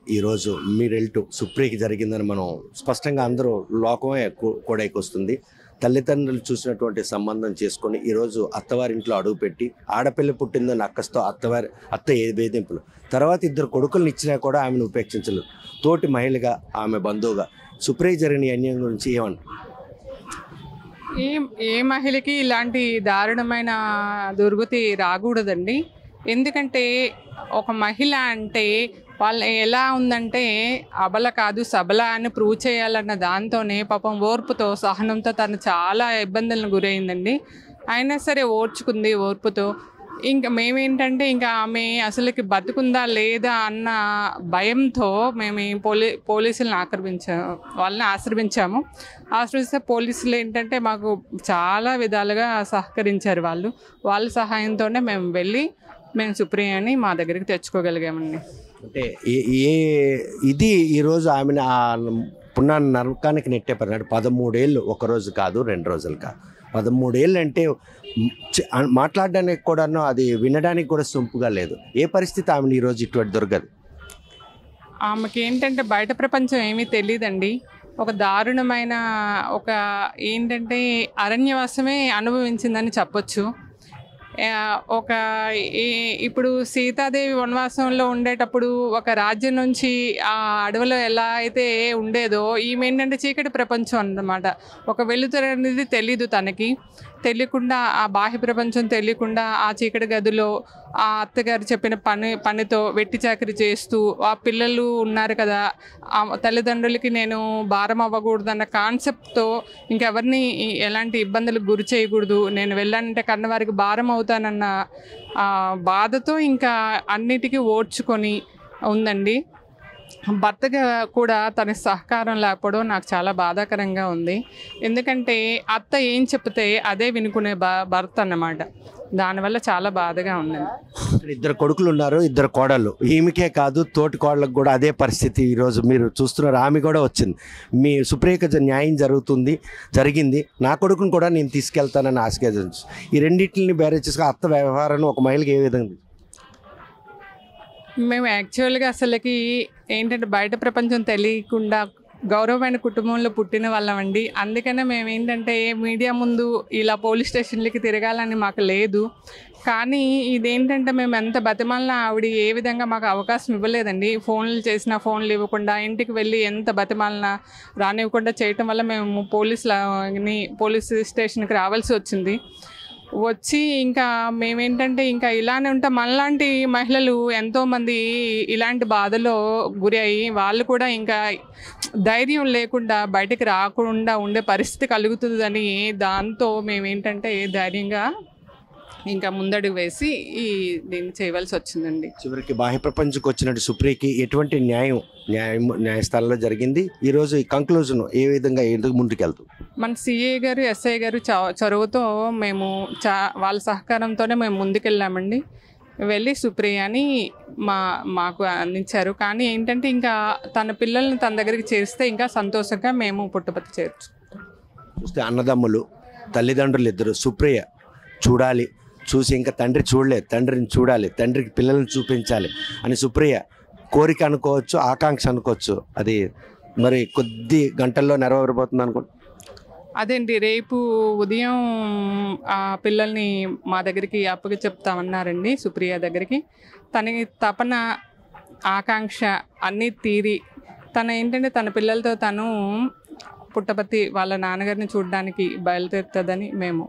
ఈరోజు మీరెల్టు సుప్రీకి జరిగిందని మనం స్పష్టంగా అందరూ లోకమే కూ- కూడైకొస్తుంది తల్లిదండ్రులు చూసినటువంటి సంబంధం చేసుకొని ఈరోజు అత్తవారింట్లో అడుగుపెట్టి ఆడపిల్ల పుట్టిందని అక్కస్తో అత్తవారి అత్త ఏ వేధింపులు తర్వాత ఇద్దరు కొడుకులను ఇచ్చినా కూడా ఆమెను ఉపేక్షించలేదు తోటి మహిళగా ఆమె బంధువుగా సుప్రియ జరిగిన ఈ అన్యాయం గురించి ఏమంటారు ఏ ఏ మహిళకి ఇలాంటి దారుణమైన దుర్గతి రాకూడదండి ఎందుకంటే ఒక మహిళ అంటే వాళ్ళ ఎలా ఉందంటే అబల కాదు సబల అని ప్రూవ్ చేయాలన్న దాంతోనే పాపం ఓర్పుతో సహనంతో తను చాలా ఇబ్బందులను గురైందండి అయినా సరే ఓర్చుకుంది ఓర్పుతో ఇంకా మేమేంటంటే ఇంకా ఆమె అసలుకి బతుకుందా లేదా అన్న భయంతో మేము ఈ పోలీ పోలీసులను ఆక్రమించాము వాళ్ళని ఆశ్రమించాము ఆశ్రమిస్తే పోలీసులు ఏంటంటే మాకు చాలా విధాలుగా సహకరించారు వాళ్ళు వాళ్ళ సహాయంతోనే మేము వెళ్ళి మేము సుప్రియని మా దగ్గరికి తెచ్చుకోగలిగామండి అంటే ఏ ఏ ఇది ఈరోజు ఆమెను ఆ పున్నా నరకానికి నెట్టే పని అంటే పదమూడేళ్ళు ఒక రోజు కాదు రెండు రోజులు కాదు పదమూడేళ్ళు అంటే చ- ఆ- మాట్లాడడానికి కూడాను అది వినడానికి కూడా సొంపుగా లేదు ఏ పరిస్థితి ఆమెను ఈరోజు ఇటువంటి దొరకదు ఆమెకి ఏంటంటే బయట ప్రపంచం ఏమీ తెలియదండి ఒక దారుణమైన ఒక ఏంటంటే అరణ్యవాసమే అనుభవించిందని చెప్పొచ్చు ఆ, ఒక ఈ- ఇప్పుడు సీతాదేవి వనవాసంలో ఉండేటప్పుడు ఒక రాజ్యం నుంచి ఆ అడవిలో ఎలా అయితే ఉండేదో ఈమె ఏంటంటే చీకటి ప్రపంచం అన్నమాట ఒక వెలుతురు అనేది తెలీదు తనకి తెలియకుండా ఆ బాహ్య ప్రపంచం తెలియకుండా ఆ చీకటి గదిలో ఆ అత్తగారు చెప్పిన పని పనితో వెట్టి చాకరీ చేస్తూ ఆ పిల్లలు ఉన్నారు కదా ఆ తల్లిదండ్రులకి నేను భారం అవ్వకూడదు అన్న కాన్సెప్ట్తో ఇంకెవరిని ఎలాంటి ఇబ్బందులకు గురి చేయకూడదు నేను వెళ్ళానంటే కన్నవారికి భారం అవుతానన్న ఆ బాధతో ఇంకా అన్నిటికీ ఓడ్చుకొని ఉందండి భర్తగా కూడా తన సహకారం లేకపోవడం నాకు చాలా బాధాకరంగా ఉంది ఎందుకంటే అత్త ఏం చెప్తే అదే వినుకునే బ భర్త అన్నమాట దానివల్ల చాలా బాధగా ఉందండి ఇక్కడ ఇద్దరు కొడుకులు ఉన్నారు ఇద్దరు కోడళ్ళు ఈమెకే కాదు తోటి కోడళ్ళకు కూడా అదే పరిస్థితి ఈరోజు మీరు చూస్తున్నారు ఆమె కూడా వచ్చింది మీ సుప్రియక జ- న్యాయం జరుగుతుంది జరిగింది నా కొడుకుని కూడా నేను తీసుకెళ్తానని ఆశగా ఉంది. ఈ రెండింటిని బేరే చేసుకుని అత్త వ్యవహారాన్ని ఒక మహిళకి ఏ విధంగా మేము యాక్చువల్గా అసలుకి ఏంటంటే బయట ప్రపంచం తెలియకుండా గౌరవమైన కుటుంబంలో పుట్టిన వాళ్ళమండి అందుకనే మేము ఏంటంటే మీడియా ముందు ఇలా పోలీస్ స్టేషన్లకి తిరగాలని మాకు లేదు కానీ ఇదేంటంటే మేము ఎంత బతిమాలినా ఆవిడ ఏ విధంగా మాకు అవకాశం ఇవ్వలేదండి ఫోన్లు చేసినా ఫోన్లు ఇవ్వకుండా ఇంటికి వెళ్ళి ఎంత బతిమాలినా రానివ్వకుండా చేయటం వల్ల మేము పోలీసులని పోలీస్ స్టేషన్కి రావాల్సి వచ్చింది వచ్చి ఇంకా మేమేంటంటే ఇంకా ఇలానే ఉంటాం మనలాంటి మహిళలు ఎంతోమంది ఇలాంటి బాధలో గురి అయ్యి వాళ్ళు కూడా ఇంకా ధైర్యం లేకుండా బయటకు రాకుండా ఉండే పరిస్థితి కలుగుతుందని దాంతో మేమేంటంటే ధైర్యంగా ఇంకా ముందడుగు వేసి ఈ దీన్ని చేయవలసి వచ్చిందండి చివరికి బాహ్య ప్రపంచంకి వచ్చినట్టు సుప్రియకి ఎటువంటి న్యాయం న్యాయం న్యాయస్థానంలో జరిగింది ఈరోజు ఈ కంక్లూజన్ ఏ విధంగా ఎందుకు ముందుకెళ్తుంది మన సిఏ గారు ఎస్ఐ గారు చ- చొరవతో మేము చా వాళ్ళ సహకారంతోనే మేము ముందుకెళ్ళామండి వెళ్ళి సుప్రియని మా మాకు అందించారు కానీ ఏంటంటే ఇంకా తన పిల్లల్ని తన దగ్గరికి చేరిస్తే ఇంకా సంతోషంగా మేము పుట్టపర్తి చేర్చు చూస్తే అన్నదమ్ములు తల్లిదండ్రులు ఇద్దరు సుప్రియ చూడాలి చూసి ఇంకా తండ్రి చూడలేదు తండ్రిని చూడాలి తండ్రికి పిల్లల్ని చూపించాలి అని సుప్రియ కోరిక అనుకోవచ్చు ఆకాంక్ష అనుకోవచ్చు అది మరి కొద్ది గంటల్లో నెరవేరబోతుంది అనుకోండి అదేంటి రేపు ఉదయం ఆ పిల్లల్ని మా దగ్గరికి అప్పగి చెప్తామన్నారండి సుప్రియ దగ్గరికి తనకి తపన ఆకాంక్ష అన్నీ తీరి తన ఏంటంటే తన పిల్లలతో తను పుట్టపర్తి వాళ్ళ నాన్నగారిని చూడడానికి బయలుదేరుతుందని మేము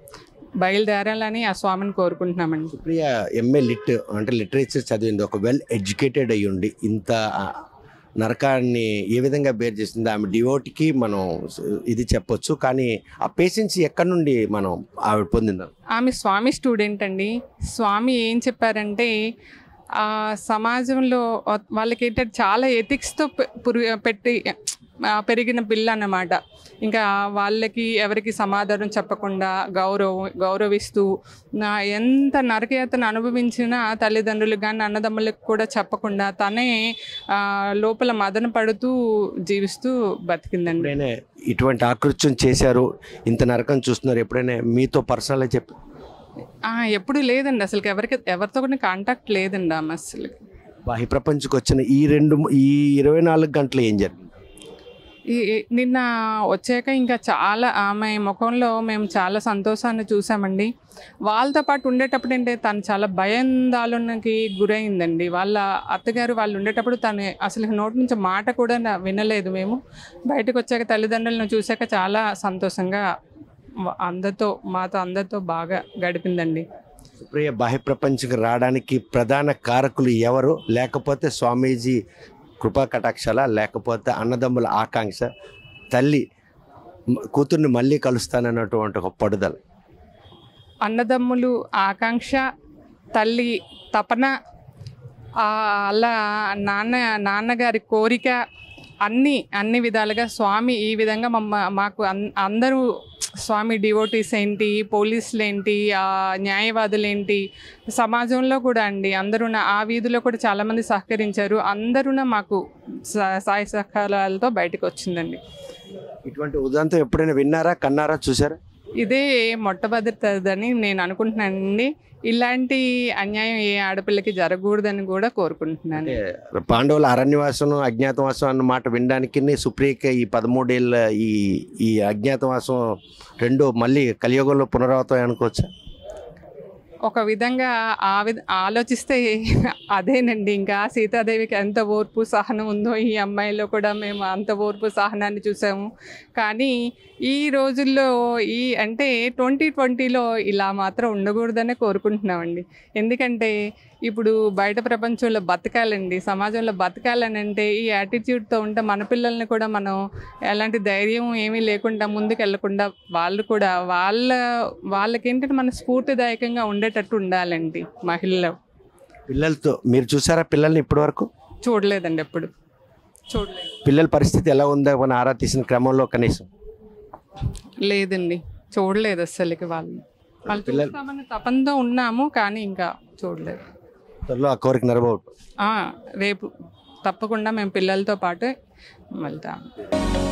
బయలుదేరాలని ఆ స్వామిని కోరుకుంటున్నామండి సుప్రియ ఎంఏ లిట్ అంటే లిటరేచర్ చదివింది ఒక వెల్ ఎడ్యుకేటెడ్ అయ్యి ఉండి ఇంత ఆ, నరకాన్ని ఏ విధంగా బేర్ చేసింది ఆమె డివోటికి మనం ఇది చెప్పొచ్చు కానీ ఆ పేషెన్స్ ఎక్కడి నుండి మనం ఆవిడ పొందిందాం ఆమె స్వామి స్టూడెంట్ అండి స్వామి ఏం చెప్పారంటే ఆ సమాజంలో వాళ్ళకి ఏంటంటే చాలా ఎథిక్స్తో పెట్టి ఆ, పెరిగిన పిల్ల అన్నమాట ఇంకా వాళ్ళకి ఎవరికి సమాధానం చెప్పకుండా గౌరవం గౌరవిస్తూ నా ఎంత నరకయాతను అనుభవించిన తల్లిదండ్రులకు కానీ అన్నదమ్ములకు కూడా చెప్పకుండా తనే ఆ, లోపల మదన పడుతూ జీవిస్తూ బతికిందండి ఎప్పుడైనా ఇటువంటి ఆకృత్యం చేశారు ఇంత నరకం చూస్తున్నారు ఎప్పుడైనా మీతో పర్సనల్గా చెప్పి ఆ, ఎప్పుడు లేదండి అసలు ఎవరికి ఎవరితో కూడా కాంటాక్ట్ లేదండి ఆమె అసలు బాహ్య ప్రపంచకు వచ్చిన ఈ రెండు ఈ ఇరవై నాలుగు గంటలు ఏం జరిగింది ఈ ఈ- నిన్న వచ్చాక ఇంకా చాలా ఆమె ముఖంలో మేము చాలా సంతోషాన్ని చూసామండి వాళ్ళతో పాటు ఉండేటప్పుడు అంటే తను చాలా భయాందోళనకి గురైందండి వాళ్ళ అత్తగారు వాళ్ళు ఉండేటప్పుడు తను అసలు నోటి నుంచి మాట కూడా నా- వినలేదు మేము బయటకు వచ్చాక తల్లిదండ్రులను చూశాక చాలా సంతోషంగా వ- అందరితో మాతో అందరితో బాగా గడిపిందండి సుప్రియ బాహ్య ప్రపంచకు రావడానికి ప్రధాన కారకులు ఎవరు లేకపోతే స్వామీజీ కృపా కటాక్షాల లేకపోతే అన్నదమ్ముల ఆకాంక్ష తల్లి మ- కూతుర్ని మళ్ళీ కలుస్తానన్నటువంటి ఒక పడుదల అన్నదమ్ములు ఆకాంక్ష తల్లి తపన ఆ అలా నాన్న నాన్నగారి కోరిక అన్ని అన్ని విధాలుగా స్వామి ఈ విధంగా మమ్మ మాకు అన్- అందరూ స్వామి డివోటీస్ ఏంటి పోలీసులు ఏంటి ఆ న్యాయవాదులు ఏంటి సమాజంలో కూడా అండి అందరూ ఆ వీధిలో కూడా చాలామంది సహకరించారు అందరూ మాకు సా- సాయ సహకారాలతో బయటకు వచ్చిందండి ఇటువంటి ఉదంతం ఎప్పుడైనా విన్నారా కన్నారా చూసారా ఇదే మొట్టమొదటిదని నేను అనుకుంటున్నానండి ఇలాంటి అన్యాయం ఏ ఆడపిల్లకి జరగకూడదని కూడా కోరుకుంటున్నాను అంటే పాండవుల అరణ్యవాసం అజ్ఞాతవాసం అన్న మాట వినడానికి సుప్రియక ఈ పదమూడేళ్ళ ఈ ఈ అజ్ఞాతవాసం రెండు మళ్ళీ కలియుగంలో పునరావృతం అనుకోవచ్చా ఒక విధంగా ఆ విధ ఆలోచిస్తే అదేనండి ఇంకా సీతాదేవికి ఎంత ఓర్పు సహనం ఉందో ఈ అమ్మాయిలో కూడా మేము అంత ఓర్పు సహనాన్ని చూసాము కానీ ఈ రోజుల్లో ఈ అంటే ట్వంటీ ట్వంటీలో ఇలా మాత్రం ఉండకూడదనే కోరుకుంటున్నామండి ఎందుకంటే ఇప్పుడు బయట ప్రపంచంలో బతకాలండి సమాజంలో బతకాలని అంటే ఈ యాటిట్యూడ్తో ఉంటే మన పిల్లల్ని కూడా మనం ఎలాంటి ధైర్యం ఏమీ లేకుండా ముందుకు వెళ్లకుండా వాళ్ళు కూడా వాళ్ళ వాళ్ళకేంటంటే మన స్ఫూర్తిదాయకంగా ఉండేటట్టు ఉండాలండి మహిళలు పిల్లలతో మీరు చూసారా పిల్లల్ని ఇప్పటి వరకు చూడలేదండి ఎప్పుడు చూడలేదు పిల్లల పరిస్థితి ఎలా ఉందో మన ఆరా తీసిన క్రమంలో కనీసం లేదండి చూడలేదు అస్సలకి వాళ్ళు వాళ్ళు పిల్లలు- చూస్తామని తపంతో ఉన్నాము కానీ ఇంకా చూడలేదు త్వరలో ఆ కోరిక నెరవేరు ఆ, రేపు తప్పకుండా మేము పిల్లలతో పాటు వెళ్తాము